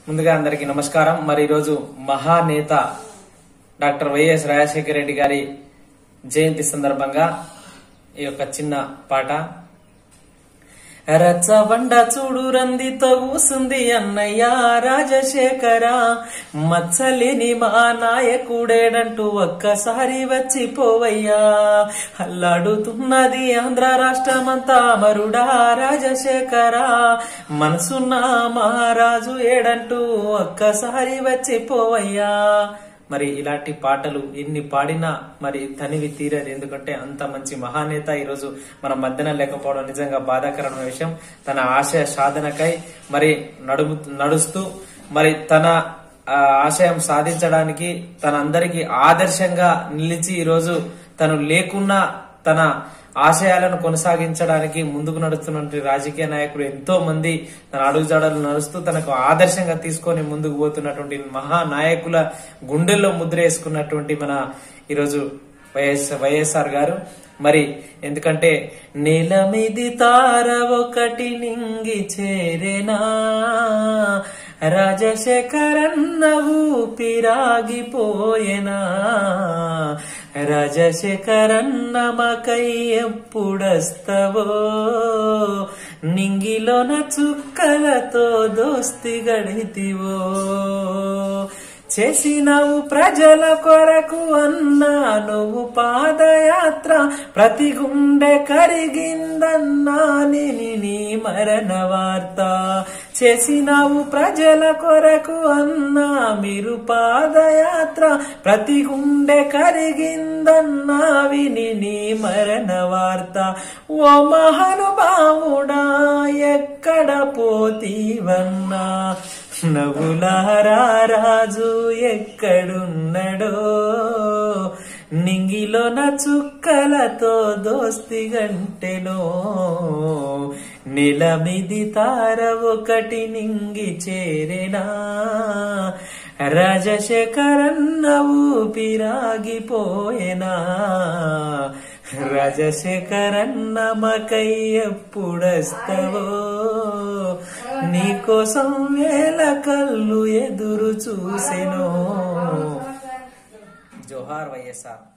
ముందుగా అందరికీ నమస్కారం మరి ఈరోజు మహానేత డాక్టర్ వైఎస్ రాజశేఖర రెడ్డి గారి జయంతి సందర్భంగా ఈ యొక్క చిన్న పాట రచ్చబండ చూడు రందితో కూసుంది అన్నయ్య రాజశేఖర మచ్చలేని మా నాయకుడేడంటూ ఒక్కసారి వచ్చిపోవయ్యా అల్లాడుతున్నది ఆంధ్ర రాష్ట్రమంతా మరుడా రాజశేఖర మనసున్న మహారాజు ఏడంటూ ఒక్కసారి వచ్చిపోవయ్యా మరి ఇలాంటి పాటలు ఎన్ని పాడినా మరి తనివి తీరదు ఎందుకంటే అంత మంచి మహానేత ఈరోజు మన మధ్యన లేకపోవడం నిజంగా బాధాకరమైన విషయం తన ఆశయ సాధనకై మరి నడుము నడుస్తూ మరి తన ఆ, ఆశయం సాధించడానికి తన అందరికి ఆదర్శంగా నిలిచి ఈరోజు తను లేకున్నా తన ఆశయాలను కొనసాగించడానికి ముందుకు నడుస్తున్నటువంటి రాజకీయ నాయకులు ఎంతో మంది తన అడుగుజాడలు నడుస్తూ తనకు ఆదర్శంగా తీసుకొని ముందుకు పోతున్నటువంటి మహా నాయకుల గుండెల్లో ముద్ర వేసుకున్నటువంటి మన ఈరోజు వైఎస్ వైఎస్ఆర్ గారు మరి ఎందుకంటే నేల మీది తార ఒకటి నింగి చేరేనా రాజశేఖరన్న ఊపిరాగిపోయేనా రాజశేఖరన్న మకై ఎప్పుడస్తవో నింగిలోన చుక్కలతో దోస్తి గడితివో చేసినవు ప్రజల కొరకు అన్నా నువ్వు పాదయాత్ర ప్రతి గుండె కరిగిందన్నా నిని నీ మరణ వార్త చేసినావు ప్రజల కొరకు అన్నా మీరు పాదయాత్ర ప్రతి గుండె కరిగిందన్నా విని నీ మరణ వార్త ఓ మహానుభావుడా ఎక్కడ పోతీవన్నా నవ్వులారా రాజు ఎక్కడున్నడో నింగిలోన చుక్కలతో దోస్తి గంటెనో నిలమిది తార ఒకటి నింగి చేరేనా రాజశేఖరన్న ఊపిరాగిపోయేనా రాజశేఖరన్న మకై ఎప్పుడస్తవో నీకోసం వేల కళ్ళు ఎదురు చూసెను జోహార్ వైఎస్ఆర్